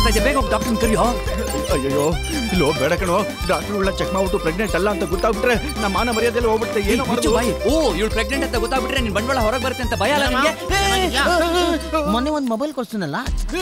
ಬರ್ತಾ ಇದೆ ಬೇಗ ಹೋಗಿ ಡಾಕ್ಟರ್ ಕರಿಯೋ ಅಯ್ಯೋ ಇಲ್ಲೋ ಬೇಡ ಕಣೋ ಡಾಕ್ಟರ್ ಉಳ್ಳ ಚೆಕ್ ಮಾಡ್ಬಿಟ್ಟು ಪ್ರೆಗ್ನೆಂಟ್ ಅಲ್ಲ ಅಂತ ಗೊತ್ತಾಗ್ಬಿಟ್ರೆ ನಮ್ಮ ಮಾನ ಮರ್ಯಾದೆಲ್ಲ ಹೋಗ್ಬಿಡುತ್ತೆ ಏನೋ ಮುಚ್ಚು ಮಾಡೋದು ಬಾಯಿ ಓ ಇವಳು ಪ್ರೆಗ್ನೆಂಟ್ ಅಂತ ಗೊತ್ತಾಗ್ಬಿಟ್ರೆ ನಿನ್ ಬಂಡವಾಳ ಹೊರಗೆ ಬರುತ್ತೆ ಅಂತ ಭಯ ಅಲ್ಲ ನಿಂಗೆ ಮೊನ್ನೆ ಒಂದು ಮೊಬೈಲ್ ಕೊಡ್ತೀನಲ್ಲ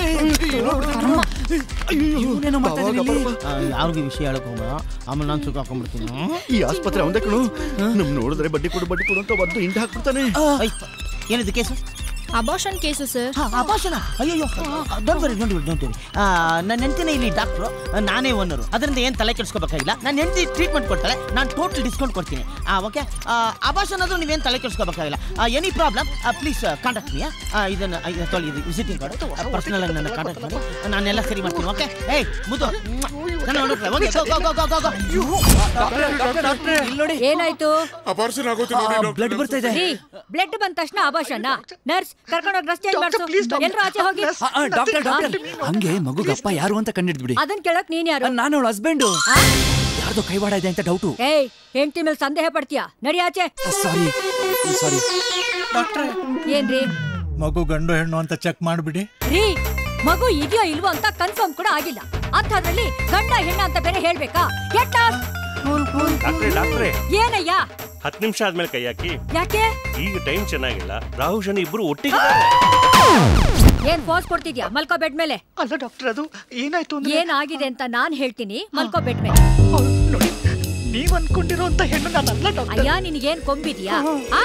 ಇವನೇನೋ ಮಾಡ್ತಾ ಇದ್ದಾನೆ ಇಲ್ಲಿ. ಯಾರಿಗೂ ವಿಷಯ ಹೇಳಕ್ ಹೋಗ ಆಮೇಲೆ ನಾನು ಸುಖ ಹಾಕೊಂಡ್ಬಿಡ್ತೀನಿ ಈ ಆಸ್ಪತ್ರೆ ಒಂದೇ ಕಣು ನಮ್ ನೋಡಿದ್ರೆ ಬಡ್ಡಿ ಕೊಡು ಬಡ್ಡಿ ಕೊಡು ಅಂತ ಒದ್ದು ಹಿಂಡ್ ಹಾಕ್ಬಿಡ್ತಾನೆ ಏನಿದು ಕೇಸು ಅಬಾಷನ್ ಕೇಸು ಸರ್ ಅಪಾಶನ ಅಯ್ಯೋ don't worry don't worry don't worry ನನ್ನ ಹೆಂಡತಿನ ಇಲ್ಲಿ ಡಾಕ್ಟ್ರು ನಾನೇ ಓನರು ಅದರಿಂದ ಏನು ತಲೆ ಕೆಡಿಸ್ಕೋಬೇಕಾಗಿಲ್ಲ ನನ್ನ ಹೆಂಡತಿ ಟ್ರೀಟ್ಮೆಂಟ್ ಕೊಡ್ತಾಳೆ ನಾನು ಟೋಟಲ್ ಡಿಸ್ಕೌಂಟ್ ಕೊಡ್ತೀನಿ ಓಕೆ ಅಪಾಶನ್ ಆದ್ರೂ ನೀವೇನು ತಲೆ ಕೆಡಿಸ್ಕೋಬೇಕಾಗಿಲ್ಲ any problem please contact me ಇದನ್ನು ಇದನ್ನ ತೊಳಿ ಇದು ವಿಸಿಟಿಂಗ್ ಕಾರ್ಡು ಪರ್ಸನಲ್ ಆಗಿ ನನ್ನ ಕಾಂಟ್ಯಾಕ್ಟ್ ಮಾಡಿ ನಾನೆಲ್ಲ ಸರಿ ಮಾಡ್ತೀನಿ ಓಕೆ ಏಯ್ ಮುದ್ದು ನನ್ನ ನೋಡಿದ್ರೆ ಓಕೆ ಗೋ ಗೋ ಗೋ ಗೋ ಗೋ ಇಲ್ಲಿ ನೋಡಿ ಏನಾಯ್ತು ಅಪಾರ್ಷನ್ ಆಗೋದು ನೋಡಿ ಡಾಕ್ಟರ್. ಬ್ಲಡ್ ಬರ್ತಾ ಇದೆ ರೀ ಬ್ಲಡ್ ಬಂದ ತಕ್ಷಣ ಅಬಾಷನ ನರ್ಸ್ ಕರ್ಕೊಂಡೋಗಿ ಡ್ರೆಸ್ ಚೇಂಜ್ ಮಾಡ್ಸು ಎಲ್ರು ಆಚೆ ಹೋಗಿ ಡಾಕ್ಟರ್ ಡಾಕ್ಟರ್ ಹಂಗೆ ಮಗುಗಪ್ಪ ಯಾರು ಅಂತ ಕಂಡಿಡ್ಬಿಡಿ ಅದನ್ ಕೇಳಕ್ ನೀನ್ ಯಾರು ನಾನು ಅವಳ ಹಸ್ಬೆಂಡು ಯಾರ್ದೋ ಕೈವಾಡ ಇದೆ ಅಂತ ಡೌಟು ಏಯ್ ಹೆಂಡತಿ ಮೇಲೆ ಸಂದೇಹ ಪಡ್ತೀಯಾ ನಡಿ ಆಚೆ ಸಾರಿ ಸಾರಿ ಡಾಕ್ಟ್ರೆ ಏನ್ರಿ ಮಗು ಗಂಡು ಹೆಣ್ಣು ಅಂತ ಚೆಕ್ ಮಾಡ್ಬಿಡಿ ರೀ ಮಗು ಇದೆಯೋ ಇಲ್ವೋ ಅಂತ ಕನ್ಫರ್ಮ್ ಕೂಡ ಆಗಿಲ್ಲ ಅಂಥದ್ರಲ್ಲಿ ಗಂಡ ಹೆಣ್ಣ ಅಂತ ಬೇರೆ ಹೇಳ್ಬೇಕಾ ಎಟ್ಟ ಡಾಕ್ಟ್ರೆ ಡಾಕ್ಟ್ರೆ ಏನಯ್ಯ ಹತ್ತು ನಿಮಿಷ ಆದ್ಮೇಲೆ ಕೈ ಹಾಕಿ ಯಾಕೆ ಈಗ ಟೈಮ್ ಚೆನ್ನಾಗಿಲ್ಲ ರಾಹು ಶನಿ ಇಬ್ರು ಒಟ್ಟಿಗೆ ಏನ್ ಫೋರ್ಸ್ ಕೊಡ್ತಿದ್ಯಾ ಮಲ್ಕೋ ಬೆಡ್ ಮೇಲೆ ಅಲ್ಲ ಡಾಕ್ಟರ್ ಅದು ಏನಾಯ್ತು ಅಂದ್ರೆ ಏನಾಗಿದೆ ಅಂತ ನಾನ್ ಹೇಳ್ತೀನಿ ಮಲ್ಕೋ ಬೆಡ್ ಮೇಲೆ ಅವ್ಳ್ ನೋಡಿ ನೀವ್ ಅನ್ಕೊಂಡಿರೋ ಅಂತ ಹೆಣ್ಣು ನಾನಲ್ಲ ಡಾಕ್ಟರ್ ಅಯ್ಯ ನಿನಗೇನ್ ಕೊಂಬಿದ್ಯಾ ಆ?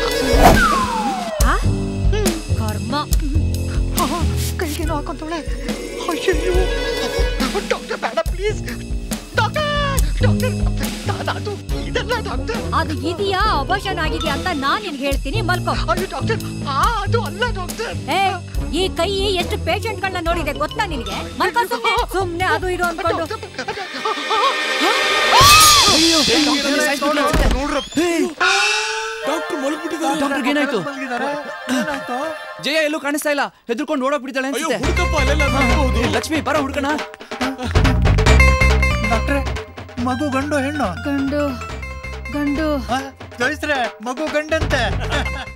ಆ? ಕರ್ಮ ಕೈಗೇನೋ ಹಾಕೊಂತವಳೆ ಅಯ್ಯೋ ಡಾಕ್ಟರ್ ಬೇಡ ಪ್ಲೀಸ್ ಡಾಕ್ಟರ್ ಡಾಕ್ಟರ್ ನಾನದು ಇದಲ್ಲ ಡಾಕ್ಟರ್ ಅದು ಇದೆಯಾ ಅಬೋಷನ್ ಆಗಿದ್ಯಾ ಅಂತ ನಾನ್ ನಿನ್ಗೆ ಹೇಳ್ತೀನಿ ಮಲ್ಕೋ ಅಯ್ಯೋ ಡಾಕ್ಟರ್ ಆ ಅದು ಅಲ್ಲ ಡಾಕ್ಟರ್ ಏ ಈ ಕೈ ಎಷ್ಟು ಪೇಷಂಟ್ ಗಳನ್ನ ನೋಡಿದೆ ಗೊತ್ತಾ ನಿನಗೆ ಮಲ್ಕೋ ಸುಮ್ನೆ ಸುಮ್ನೆ ಅದು ಇದು ಅನ್ಕೊಂಡು ಡಾಕ್ಟರ್ ಮಲ್ಬಿಟ್ಟಿದ್ದಾರೆ ಡಾಕ್ಟರ್ಗೆ ಏನಾಯ್ತು ಜಯ ಎಲ್ಲೂ ಕಾಣಿಸ್ತಾ ಇಲ್ಲ ಹೆದರ್ಕೊಂಡು ಓಡೋಗ್ಬಿಟ್ಟಿದ್ದಾಳೆ ಅನ್ಸುತ್ತೆ ಏ, ಲಕ್ಷ್ಮಿ ಬರ ಹುಡ್ಕಣ ಡಾಕ್ಟ್ರೆ ಮಗು ಗಂಡು ಹೆಣ್ಣು ಗಂಡು ಗಂಡು ಆ, ಜೋಯಿಸ್ರೆ ಮಗು ಗಂಡಂತೆ